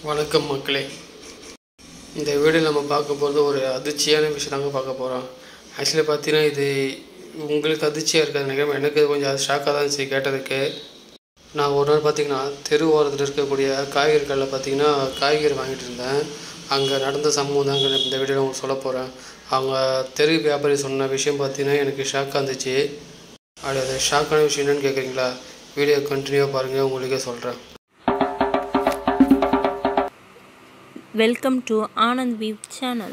வணக்கம் மக்களே இந்த வீடியோவில் நம்ம பார்க்க போகிறது ஒரு அதிர்ச்சியான விஷயம் தாங்க பார்க்க போகிறோம் ஆக்சுவலி பார்த்தீங்கன்னா இது உங்களுக்கு அதிர்ச்சியாக இருக்காது நினைக்கிறேன் எனக்கு இது கொஞ்சம் ஷாக்காக தான் இருந்துச்சு கேட்டதுக்கு நான் ஒரு நாள் பார்த்தீங்கன்னா தெரு ஓரத்தில் இருக்கக்கூடிய காய்கறி கடையில் பார்த்தீங்கன்னா காய்கறி வாங்கிட்டு இருந்தேன் அங்கே நடந்த சம்பவம் தாங்க இந்த வீடியோவில் உங்களுக்கு சொல்ல போகிறேன் அவங்க தெரு வியாபாரி சொன்ன விஷயம் பார்த்தீங்கன்னா எனக்கு ஷாக்காக இருந்துச்சு அப்படி அது ஷாக்கான விஷயம் என்னன்னு கேட்குறீங்களா வீடியோ கண்டினியூவாக பாருங்கள் உங்களுக்கே சொல்கிறேன் Welcome to Anand Weave channel.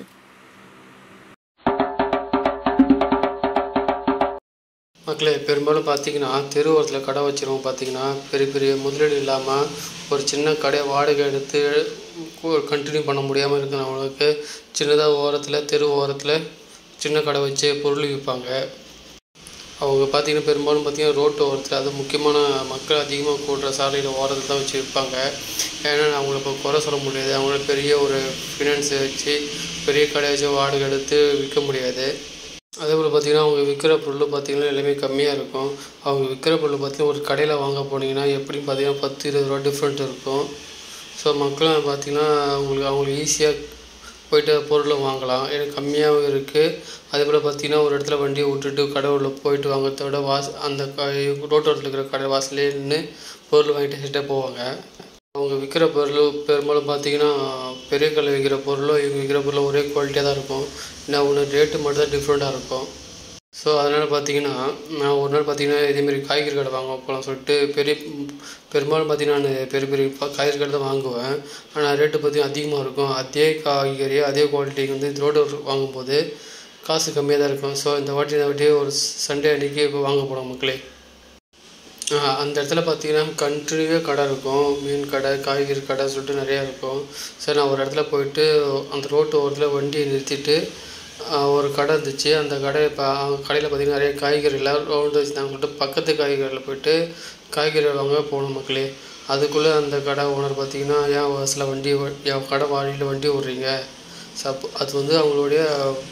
மக்களே பெரும்பாலும் பார்த்தீங்கன்னா தெரு ஓரத்தில் கடை வச்சிருவோம் பார்த்தீங்கன்னா பெரிய பெரிய முதலீடு இல்லாமல் ஒரு சின்ன கடையை வாடகை எடுத்து கண்டினியூ பண்ண முடியாமல் இருக்கிறவங்களுக்கு சின்னதாக ஓரத்தில் தெரு ஓரத்தில் சின்ன கடை வச்சு பொருள் விற்பாங்க அவங்க பார்த்தீங்கன்னா பெரும்பாலும் பார்த்தீங்கன்னா ரோட்டு ஓரத்தில் அது முக்கியமான மக்கள் அதிகமாக கூடுற சாலையில் ஓரத்தில் தான் வச்சு விற்பாங்க ஏன்னா அவங்கள இப்போ குறை சொல்ல முடியாது அவங்கள பெரிய ஒரு ஃபினான்ஸை வச்சு பெரிய கடையை வச்சு வாடகை எடுத்து விற்க முடியாது அதே போல் பார்த்தீங்கன்னா அவங்க விற்கிற பொருள் பார்த்தீங்கன்னா எல்லாமே கம்மியாக இருக்கும் அவங்க விற்கிற பொருள் பார்த்தீங்கன்னா ஒரு கடையில் வாங்க போனீங்கன்னா எப்படியும் பார்த்தீங்கன்னா பத்து இருபது ரூபா டிஃப்ரெண்ட் இருக்கும் ஸோ மக்களும் பார்த்தீங்கன்னா அவங்களுக்கு அவங்களுக்கு ஈஸியாக போயிட்டு பொருளை வாங்கலாம் ஏன்னா கம்மியாகவும் இருக்குது அதே போல் பார்த்தீங்கன்னா ஒரு இடத்துல வண்டியை விட்டுட்டு கடை உள்ள போயிட்டு வாங்குறத விட வாஸ் அந்த க ரோட்டோரத்தில் இருக்கிற கடை வாசலே நின்று பொருள் வாங்கிட்டு செட்டாக போவாங்க அவங்க விற்கிற பொருள் பெரும்பாலும் பார்த்தீங்கன்னா பெரிய கடையில் விற்கிற பொருளும் இவங்க விற்கிற பொருளும் ஒரே குவாலிட்டியாக தான் இருக்கும் என்ன ஒன்று ரேட்டு மட்டும் தான் டிஃப்ரெண்ட்டாக இருக்கும் ஸோ அதனால் பார்த்தீங்கன்னா நான் ஒரு நாள் பார்த்தீங்கன்னா இதேமாரி காய்கறி கடை வாங்க போகலாம் சொல்லிட்டு பெரிய பெரும்பாலும் பார்த்தீங்கன்னா நான் பெரிய பெரிய ப- காய்கறி கடை தான் வாங்குவேன் ஆனால் ரேட்டு பார்த்தீங்கன்னா அதிகமாக இருக்கும் அதே காய்கறி அதே குவாலிட்டிக்கு வந்து ரோடு வாங்கும்போது காசு கம்மியாக தான் இருக்கும் ஸோ இந்த வாட்டி இந்த வாட்டி ஒரு சண்டே அன்றைக்கி இப்போ வாங்க போகிறோம் மக்களே ஆஹ் அந்த இடத்துல பார்த்தீங்கன்னா கண்டினியூவாக கடை இருக்கும் மீன் கடை காய்கறி கடை சொல்லிட்டு நிறையா இருக்கும் சரி நான் ஒரு இடத்துல போயிட்டு அந்த ரோட்டு ஓரத்தில் வண்டியை நிறுத்திட்டு ஆஹ் ஒரு கடை இருந்துச்சு அந்த கடை இப்போ கடையில் பார்த்தீங்கன்னா நிறைய காய்கறி எல்லாம் ரவுண்டு வச்சுருந்தாங்க சொல்லிட்டு பக்கத்து காய்கறியில் போயிட்டு காய்கறி வாங்க போகணும் மக்களே அதுக்குள்ளே அந்த கடை ஓனர் பார்த்தீங்கன்னா ஏன் வாசலில் வண்டி ஓ- என் கடை வாடியில் வண்டி ஓடுறீங்க சப் அது வந்து அவங்களுடைய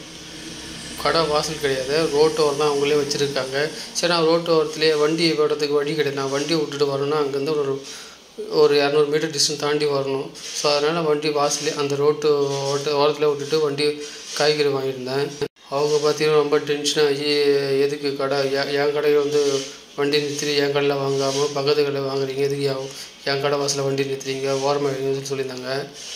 கடை வாசல் கிடையாது ரோட்டு ஓரம் தான் அவங்களே வச்சுருக்காங்க சரி நான் ரோட்டு ஓரத்துலேயே வண்டி விடுறதுக்கு வழி கிடையாது நான் வண்டி விட்டுட்டு வரணும்னா அங்கேருந்து ஒரு ஒரு இரநூறு மீட்டர் டிஸ்டன்ஸ் தாண்டி வரணும் ஸோ அதனால் வண்டி வாசலே அந்த ரோட்டு ஓட்ட ஓரத்தில் விட்டுட்டு வண்டி காய்கறி வாங்கியிருந்தேன் அவங்க பார்த்தீங்கன்னா ரொம்ப டென்ஷன் ஆகி எதுக்கு கடை என் என் கடையில் வந்து வண்டி நிறுத்தி என் கடையில் வாங்காமல் பக்கத்து கடையில் வாங்குறீங்க எதுக்கு என் என் கடை வாசலில் வண்டி நிறுத்துறீங்க ஓரமாக வைங்கன்னு சொல்லியிருந்தாங்க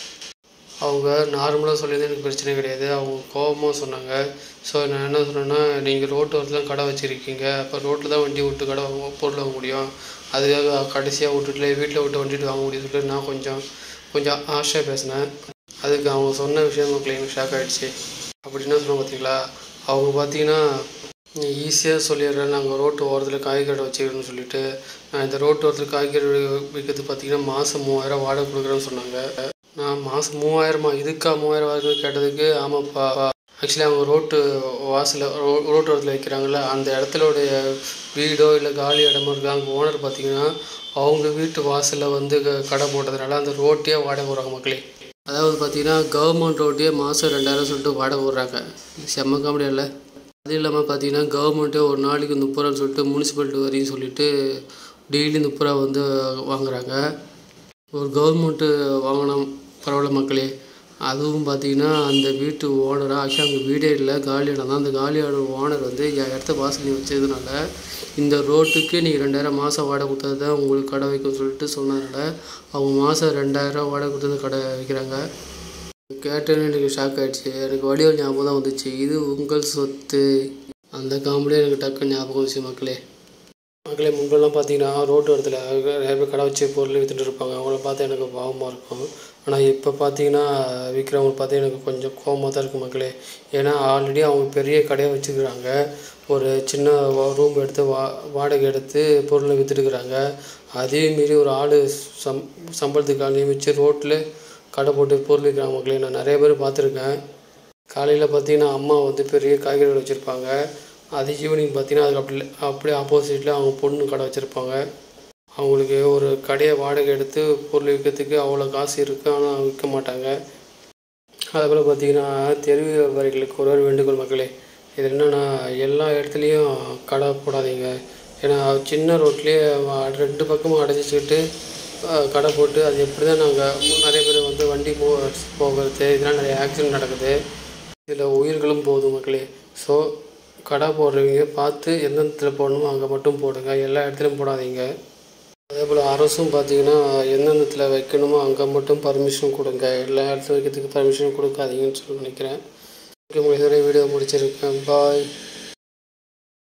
அவங்க நார்மலாக சொல்லியது எனக்கு பிரச்சனை கிடையாது அவங்க கோபமாக சொன்னாங்க ஸோ நான் என்ன சொன்னேன்னா நீங்கள் ரோட்டு ஓரத்தில் கடை வச்சுருக்கீங்க அப்போ ரோட்டில் தான் வண்டி விட்டு கடை வாங்க பொருள் வாங்க முடியும் அதுக்காக கடைசியாக விட்டுட்டு வீட்டில் விட்டு வண்டிட்டு வாங்க முடியும்னு சொல்லிட்டு நான் கொஞ்சம் கொஞ்சம் ஆசையாக பேசினேன் அதுக்கு அவங்க சொன்ன விஷயம் மக்கள் எனக்கு ஷாக் ஆகிடுச்சு அப்படி என்ன சொன்னாங்க பார்த்தீங்களா அவங்க பார்த்தீங்கன்னா நீ ஈஸியாக சொல்லிடுறேன் நாங்கள் ரோட்டு ஓரத்தில் காய்கறி கடை வச்சுக்கிறோன்னு சொல்லிட்டு நான் இந்த ரோட்டு ஓரத்தில் காய்கறி விற்கிறது பார்த்தீங்கன்னா மாதம் மூவாயிரம் வாடகை கொடுக்குறேன்னு சொன்னாங்க நான் மாதம் மூவாயிரமா இதுக்கா மூவாயிரம் வாடகை கேட்டதுக்கு ஆமாப்பா ஆக்சுவலி அவங்க ரோட்டு வாசலில் ரோ ரோட்டு ஓரத்தில் வைக்கிறாங்கல்ல அந்த இடத்துலோடைய வீடோ இல்லை காலி இடமோ இருக்கு அங்கே ஓனர் பார்த்தீங்கன்னா அவங்க வீட்டு வாசலில் வந்து க- கடை போட்டதுனால அந்த ரோட்டையே வாடகை விடுறாங்க மக்களே அதாவது பார்த்தீங்கன்னா கவர்மெண்ட் ரோட்டையே மாதம் ரெண்டாயிரம் சொல்லிட்டு வாடகை விடுறாங்க செம்ம காமெடியா இல்லை அது இல்லாமல் பார்த்தீங்கன்னா கவர்மெண்ட்டே ஒரு நாளைக்கு முப்பது ரூபான்னு சொல்லிட்டு முனிசிபாலிட்டி வரின்னு சொல்லிட்டு டெய்லி முப்பது ரூபா வந்து வாங்குறாங்க ஒரு கவர்மெண்ட்டு வாங்கினோம் பரவாயில்ல மக்களே அதுவும் பார்த்தீங்கன்னா அந்த வீட்டு ஓனராக ஆக்சுவலி அங்கே வீடே இல்லை காலி இடம் தான் அந்த காலி இடம் ஓனர் வந்து என் இடத்த வாசல் வச்சதுனால இந்த ரோட்டுக்கு நீங்கள் ரெண்டாயிரம் மாதம் வாடகை கொடுத்தது தான் உங்களுக்கு கடை வைக்கணும்னு சொல்லிட்டு சொன்னதுனால அவங்க மாதம் ரெண்டாயிரம் வாடகை கொடுத்தது கடை வைக்கிறாங்க கேட்டோன்னே எனக்கு ஷாக் ஆயிடுச்சு எனக்கு வடிவல் ஞாபகம் தான் வந்துச்சு இது உங்கள் சொத்து அந்த காமெடியே எனக்கு டக்குன்னு ஞாபகம் வந்துச்சு மக்களே மக்களே முன்பெல்லாம் பார்த்தீங்கன்னா ரோட்டு இடத்துல நிறைய பேர் கடை வச்சு பொருள் விற்றுட்டு இருப்பாங்க அவங்கள பார்த்தா எனக்கு பாவமாக இருக்கும் ஆனால் இப்போ பார்த்தீங்கன்னா விற்கிறவங்க பார்த்தா எனக்கு கொஞ்சம் கோவமாக தான் இருக்குது மக்களே ஏன்னா ஆல்ரெடி அவங்க பெரிய கடையை வச்சுக்கிறாங்க ஒரு சின்ன ரூம் எடுத்து வா வாடகை எடுத்து பொருளை விற்றுட்டுருக்குறாங்க அதே மீறி ஒரு ஆள் சம் சம்பளத்துக்கு ஆள் நியமித்து ரோட்டில் கடை போட்டு பொருள் விற்கிறாங்க மக்களே நான் நிறைய பேர் பார்த்துருக்கேன் காலையில் பார்த்தீங்கன்னா அம்மா வந்து பெரிய காய்கறிகள் வச்சுருப்பாங்க அது ஈவினிங் பார்த்தீங்கன்னா அதுக்கு அப்படி அப்படியே ஆப்போசிட்டில் அவங்க பொண்ணு கடை வச்சுருப்பாங்க அவங்களுக்கு ஒரு கடையை வாடகை எடுத்து பொருள் விற்கிறதுக்கு அவ்வளோ காசு இருக்குது ஆனால் விற்க மாட்டாங்க அதே போல் பார்த்தீங்கன்னா தெரு வியாபாரிகளுக்கு ஒரு ஒரு வேண்டுகோள் மக்களே இது என்னென்னா எல்லா இடத்துலையும் கடை போடாதீங்க ஏன்னா சின்ன ரோட்லேயே ரெண்டு பக்கமும் அடைச்சி வச்சுக்கிட்டு அஹ், கடை போட்டு அது எப்படி தான் நாங்கள் நிறைய பேர் வந்து வண்டி போ போகிறது இதெல்லாம் நிறைய ஆக்சிடென்ட் நடக்குது இதில் உயிர்களும் போகுது மக்களே ஸோ கடை போடுறவங்க பார்த்து எந்த இடத்துல போடணுமோ அங்கே மட்டும் போடுங்க எல்லா இடத்துலையும் போடாதீங்க அதே போல் அரசும் பார்த்தீங்கன்னா எந்தெந்த இடத்துல வைக்கணுமோ அங்கே மட்டும் பர்மிஷன் கொடுங்க எல்லா இடத்துல வைக்கிறதுக்கு பர்மிஷன் கொடுக்காதீங்கன்னு சொல்லி நினைக்கிறேன் ஓகே உங்களுக்கு வீடியோ முடிச்சிருக்கேன் பாய்